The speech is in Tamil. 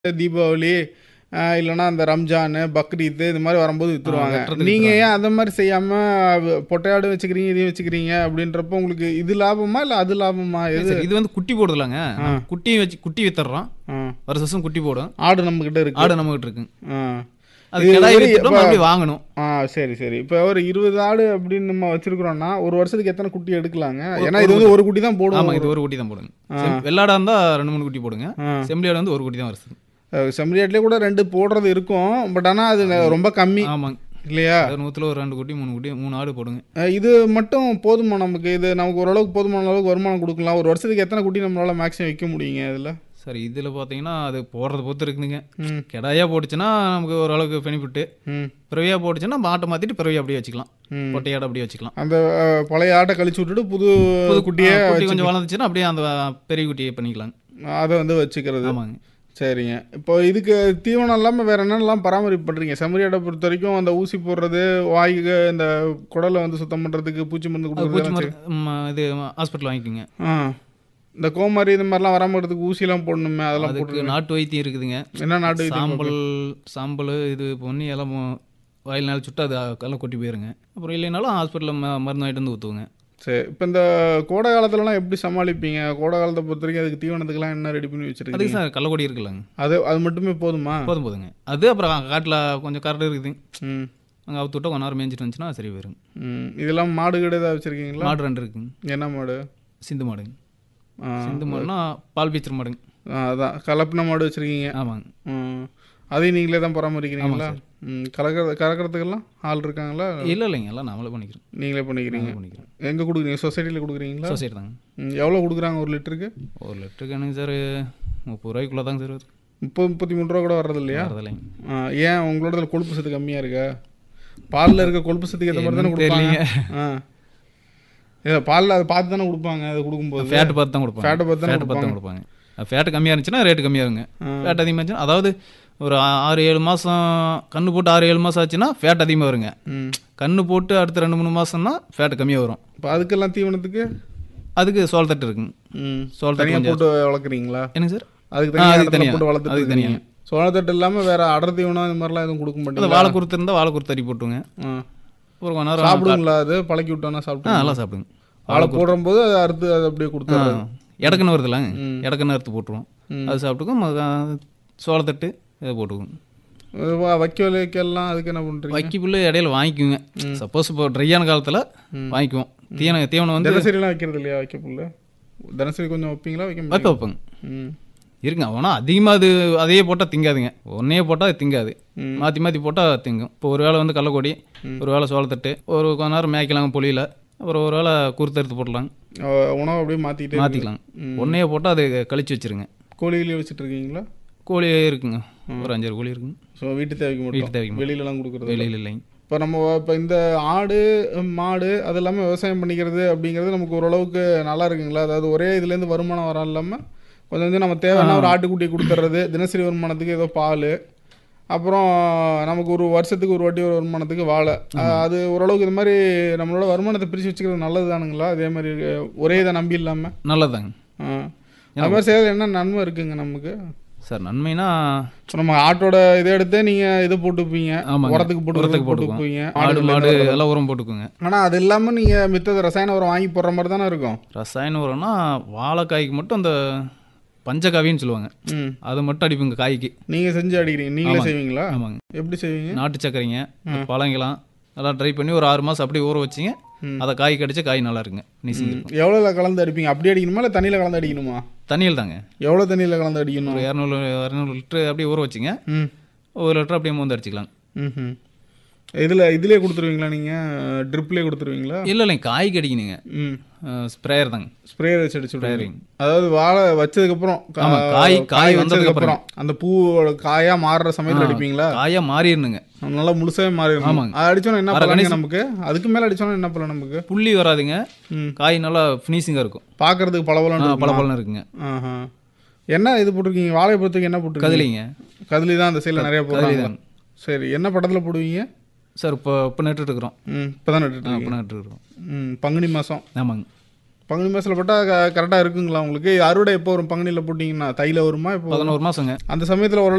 தீபாவளி ஆ, இல்லைன்னா அந்த ரம்ஜான் பக்ரீத் இது மாதிரி வரும்போது வித்துருவாங்க வெட்டுறதுக்கு நீங்க ஏன் அந்த மாதிரி செய்யாம வ- பொட்டையாடு வச்சுக்கிறீங்க இதையும் வச்சுக்கிறீங்க அப்படின்றப்போ உங்களுக்கு இது லாபமா இல்ல அது லாபமா எது சரி, இது வந்து குட்டி போடுதுலங்க குட்டி வச்சு குட்டி வித்துறோம் ஆ. வருஷம் வருஷம் குட்டி போடும் ஆடு நம்ம கிட்ட இருக்கு ஆடு நம்ம கிட்ட இருக்கு ஆ. அது இது கிடாய் ஒரு வித்துட்டோம் எப்ப- மறுபடியும் வாங்கணும் ஆ சரி சரி இப்போ ஒரு இருபது ஆடு அப்படின்னு நம்ம வச்சிருக்கிறோம்னா ஒரு வருஷத்துக்கு எத்தனை குட்டி எடுக்கலாங்க ஏன்னா இது வந்து ஒரு குட்டி தான் ஆமா போடுவோம் இது ஒரு குட்டி தான் போடுங்க செம்- வெள்ளாடா இருந்தா ரெண்டு மூணு குட்டி போடுங்க ஆ. செம்பிளி ஆடு வந்து ஒரு குட்டி தான் வருஷம் செம்மறியாட்லேயே கூட ரெண்டு போடுறது இருக்கும் பட் ஆனா அது ரொம்ப கம்மி ஆமாங்க இல்லையா அது நூத்துல ஒரு ரெண்டு குட்டி மூணு குட்டி மூணு ஆடு போடுங்க அஹ் இது மட்டும் போதுமா நமக்கு இது நமக்கு ஓரளவுக்கு போதுமான அளவுக்கு வருமானம் கொடுக்கலாம் ஒரு வருஷத்துக்கு எத்தனை குட்டி நம்மளால மேக்ஸிமம் விற்க முடியுங்க இதில் சரி இதுல பாத்தீங்கன்னா அது போடுறது பொறுத்து இருக்குதுங்க ம் கிடாயா போட்டுச்சுன்னா நமக்கு ஓரளவுக்கு பெனிஃபிட்டு ம் பிறவியா போட்டுச்சுன்னா மாட்டை மாத்திட்டு பிறவியா அப்படியே வச்சுக்கலாம் ம். பொட்டையாடு அப்படியே வச்சுக்கலாம் அந்த அஹ், பழைய ஆட்டை கழிச்சு விட்டுட்டு புது புது குட்டியை ஆ, குட்டி கொஞ்சம் வளர்ந்துச்சுன்னா அப்படியே அந்த பெரிய குட்டியை பண்ணிக்கலாம் அதை வந்து வச்சுக்கிறது ஆமாங்க சரிங்க இப்போ இதுக்கு தீவனம் இல்லாமல் வேற என்னெல்லாம் பராமரிப்பு பண்ணுறீங்க செம்மறியாடை பொறுத்த வரைக்கும் அந்த ஊசி போடுறது வாய்க்கு இந்த குடலை வந்து சுத்தம் பண்ணுறதுக்கு பூச்சி மருந்து அது கொடுக்குறது பூச்சி எல்லாம் மருந்து ம், இது ஹாஸ்பிட்டல் வாங்கிக்கோங்க செய்- ஆ இந்த கோமாரி இந்த மாதிரிலாம் வராமல் இருக்கிறதுக்கு ஊசிலாம் போடணுமே அதெல்லாம் போட்டு அதுக்கு நாட்டு வைத்தியம் இருக்குதுங்க என்ன நாட்டு வைத்தியம் சாம்பல் சாம்பல் இது பொன்னி எல்லாம் மு- வாயில் நாள் சுட்டு அது எல்லாம் கொட்டி போயிருங்க அப்புறம் இல்லைனாலும் ஹாஸ்பிட்டலில் மருந்து வாங்கிட்டு வந்து ஊற்றுவோங்க சரி இப்போ இந்த கோடை காலத்துலலாம் எப்படி சமாளிப்பீங்க கோடை காலத்தை பொறுத்த வரைக்கும் அதுக்கு தீவனத்துக்குலாம் என்ன ரெடி பண்ணி வச்சிருக்கீங்க அதுக்கு சார் கள்ளக்கொடி இருக்குல்லங்க அது அது மட்டுமே போதுமா போதும் போதுங்க அது அப்புறம் காட்டில் கொஞ்சம் கரடு இருக்குது ம் அங்கே அவுத்து விட்டா கொஞ்ச நேரம் மேய்ஞ்சிட்டு வந்துச்சுன்னா சரி போயிருங்க ம் இதெல்லாம் மாடு கடை ஏதாவது வச்சுருக்கீங்களா மாடு ரெண்டு இருக்குங்க என்ன மாடு சிந்து மாடுங்க ஆ சிந்து மாடுனா பால் பீச்சர் மாடுங்க ஆ, அதான் கலப்பின மாடு வச்சுருக்கீங்க ஆமாங்க ம் அதையும் நீங்களே தான் பராமரிக்கிறீங்களா ம் கலக்கிற கறக்கிறதுக்கெல்லாம் ஆள் இருக்காங்களா இல்லை இல்லைங்க எல்லாம் நாமளே பண்ணிக்கிறோம் நீங்களே பண்ணிக்கிறீங்க நாமளே பண்ணிக்கிறோம் எங்கே கொடுக்குறீங்க சொசைட்டியில் கொடுக்குறீங்களா சொசைட்டி தாங்க ம் எவ்வளோ கொடுக்குறாங்க ஒரு லிட்டருக்கு ஒரு லிட்டருக்கு எனக்கு சார் முப்பது ரூபாய்க்குள்ளே தாங்க சார் வருது முப்பது முப்பத்தி மூணு ரூபா கூட வர்றது இல்லையா வரதில்லைங்க ஆ, ஏன் உங்களோட கொழுப்பு சத்து கம்மியாக இருக்கா பாலில் இருக்க கொழுப்பு சத்துக்கு ஏற்ற மாதிரி தானே என்னன்னு கொடுப்பாங்க தெரியலைங்க. ஆ இல்லை பாலில் அதை பார்த்து தானே கொடுப்பாங்க அதை கொடுக்கும்போது ஃபேட்டு பார்த்து தான் கொடுப்பாங்க ஃபேட்டை பார்த்து தானே ஃபேட்டு பார்த்து தான் கொடுப்பாங்க ஃபேட்டு கம்மியாக இருந்துச்சுன்னா ரேட்டு கம்மியாகுங்க ஃபேட் அதிகமாக இருந்துச்சுன்னா அதாவது ஒரு ஆ- ஆறு ஏழு மாதம் கண்ணு போட்டு ஆறு ஏழு மாதம் ஆச்சுன்னா ஃபேட் அதிகமாக வருங்க ம் கண்ணு போட்டு அடுத்த ரெண்டு மூணு மாதம்னா ஃபேட் கம்மியாக வரும் இப்போ அதுக்கெல்லாம் தீவனத்துக்கு அதுக்கு சோளத்தட்டு இருக்குங்க ம் சோளத்தட்டு தனியாக கொஞ்சம் போட்டு வளர்க்குறீங்களா என்னங்க சார் அதுக்கு ஆ, தனியாக அதுக்கு இடத்துல தனியா. போட்டு வளர்த்துட்டு அதுக்கு இருக்கீங்க சோளத்தட்டு இல்லாமல் வேற அடர் தீவனம் இந்த மாதிரிலாம் எதுவும் கொடுக்க அந்த மாட்டீங்களா வாழை குருத்து இருந்தால் வாழை குருத்து தறி போட்டுங்க ஆ. ஒரு கொஞ்ச நேரம் சாப்பிடுங்களா அது பழக்கி விட்டோன்னா ஆ சாப்பிட்டு நல்லா சாப்பிடுங்க வாழை போடும்போது அதை அறுத்து அதை அப்படியே ஆ கொடுத்துறது இடக்குன்னு வருதுல்லங்க ம். இடக்குன்னு அறுத்து போட்டுருவோம் ம். அது சாப்பிட்டுக்கும் ம- சோளத்தட்டு இதை போட்டுக்குவோம் வைக்க வைக்கலாம் அதுக்கு என்ன பண்ணுறீங்க வைக்கி புல்லு இடையில வாங்கிக்குங்க சப்போஸ் இப்போ ட்ரையான காலத்தில் வாங்கிக்குவோம் தீவன தீவனம் வந்து தினசரிலாம் வைக்கிறது இல்லையா வைக்க புல்லு தினசரி கொஞ்சம் வைப்பீங்களா வைக்க வைப்ப மாட்டீங்களா? வைப்பங்க ம் இருக்குங்க ஆனால் அதிகமாக அது அதையே போட்டால் திங்காதுங்க ஒன்றையே போட்டால் அது திங்காது ம். மாற்றி மாற்றி போட்டால் திங்கும் இப்போ ஒரு வேளை வந்து கடலக்கொடி ஒரு வேளை சோளத்தட்டு ஒரு கொஞ்ச நேரம் மேய்க்கலாங்க பொழியில் அப்புறம் ஒரு வேளை குருத்தெடுத்து போடலாங்க அஹ் உணவு அப்படியே மாற்றிக்கிட்டே மாற்றிக்கலாம் ஒன்றையே போட்டால் அது கழிச்சு வச்சிருங்க கோழிகளே வச்சுட்டு இருக்கீங்களா கோழி இருக்குங்க ஒரு அஞ்சாறு கோழி இருக்குங்க ஸோ வீட்டு தேவைக்கு வீட்டு மட்டும் தேவைக்கு வெளியிலலாம் கொடுக்குறது வெளியில் இல்லைங்க இப்போ நம்ம இப்போ இந்த ஆடு மாடு அது எல்லாமே விவசாயம் பண்ணிக்கிறது அப்படிங்கிறது நமக்கு ஓரளவுக்கு நல்லா இருக்குங்களா அதாவது ஒரே இதுலேருந்து வருமானம் வர இல்லாமல் கொஞ்சம் கொஞ்சம் நம்ம தேவையான ஒரு ஆட்டுக்குட்டியை கொடுத்துட்றது தினசரி வருமானத்துக்கு ஏதோ பால் அப்புறம் நமக்கு ஒரு வருஷத்துக்கு ஒரு வாட்டி ஒரு வருமானத்துக்கு வாழை அஹ் அது ஓரளவுக்கு இது மாதிரி நம்மளோட வருமானத்தை பிரித்து வச்சுக்கிறது நல்லது தானுங்களா அதே மாதிரி ஒரே இதை நம்பி இல்லாமல் நல்லதாங்க அது மாதிரி செய்யறது என்ன நன்மை இருக்குங்க நமக்கு சார் நன்மைனா இப்போ நம்ம ஆட்டோட இதை எடுத்து நீங்கள் இதை போட்டுப்பீங்க ஆமாங்க. உரத்துக்கு போட்டு உரத்துக்கு போட்டுக்குவீங்க ஆடு மாடு எல்லாம் உரம் போட்டுக்குங்க ஆனால் அது இல்லாமல் நீங்கள் மித்தது ரசாயன உரம் வாங்கி போடுற மாதிரி தானே இருக்கும் ரசாயன உரம்னா வாழைக்காய்க்கு மட்டும் அந்த பஞ்சகாவின்னு சொல்லுவாங்க ம் அது மட்டும் அடிப்புங்க காய்க்கு நீங்கள் செஞ்சு அடிக்கிறீங்க நீங்களே ஆமாங்க. செய்வீங்களா ஆமாங்க எப்படி செய்வீங்க நாட்டு சக்கரைங்க பழங்கலாம் எல்லாம் ட்ரை பண்ணி ஒரு ஆறு மாதம் அப்படியே ஊற வச்சிங்க அதை காய் கடிச்சு காய் நல்லா இருக்குங்க நீசிங்க இருக்கும் எவ்வளோல கலந்து அடிப்பீங்க அப்படி அடிக்கணுமா இல்லை தண்ணியில் கலந்து அடிக்கணுமா தண்ணியில் தாங்க எவ்வளோ தண்ணியில் கலந்து அடிக்கணும் ஒரு இரநூறு இரநூறு லிட்டரு அப்படியே ஊற வச்சிங்க ம் ஒரு லிட்டர் அப்படியே மூந்து அடிச்சுக்கலாம் ம் இதில் இதுலேயே கொடுத்துருவீங்களா நீங்கள் ட்ரிப்லேயே கொடுத்துருவீங்களா இல்லை இல்லைங்க காய் கடிக்கணுங்க ம் ஸ்ப்ரேயர் தாங்க ஸ்ப்ரேயர் வச்சு அடிச்சு விடுவீங்க ஸ்ப்ரேயரிங் அதாவது வாழை வச்சதுக்கப்புறம் கா- ஆமா, காய்- காய் வந்ததுக்கு வச்சதுக்கப்புறம் அந்த பூ காயா மாறுற சமயத்தில் அடிப்பீங்களா காயாக மாறிடணுங்க நல்லா முழுசாவே மாறிடும் ஆமாங்க. அது அடிச்சோன்னா என்ன அரை பலனுங்க நமக்கு அதுக்கு மேலே அடிச்சோன்னா என்ன பலன் நமக்கு புள்ளி வராதுங்க ம் காய் நல்லா ஃபினிஷிங்காக இருக்கும் பார்க்கறதுக்கு பளபளன்னு பல இருக்குமா? பலன் இருக்குங்க ஆஹா என்ன இது போட்டிருக்கீங்க வாழைப்பழத்துக்கு என்ன போட்டிருக்கீங்க கதிலிங்க கதலி தான் அந்த சைடில் நிறைய போடுறாங்க தான். சரி என்ன படத்தில் போடுவீங்க சார் இப்போ இப்போ நட்டுட்டு இருக்கிறோம் ம் இப்போ தான் நட்டுட்டு இப்போ நட்டுட்டு இருக்கிறோம் ம் பங்குனி மாதம் ஆமாங்க பங்குனி மாதத்தில் போட்டால் கரெக்டாக இருக்குங்களா உங்களுக்கு அறுவடை எப்போ வரும் பங்குனியில் போட்டிங்கன்னா தையில் வருமா இப்போ பதினோரு மாதங்க அந்த சமயத்தில் ஓரளவு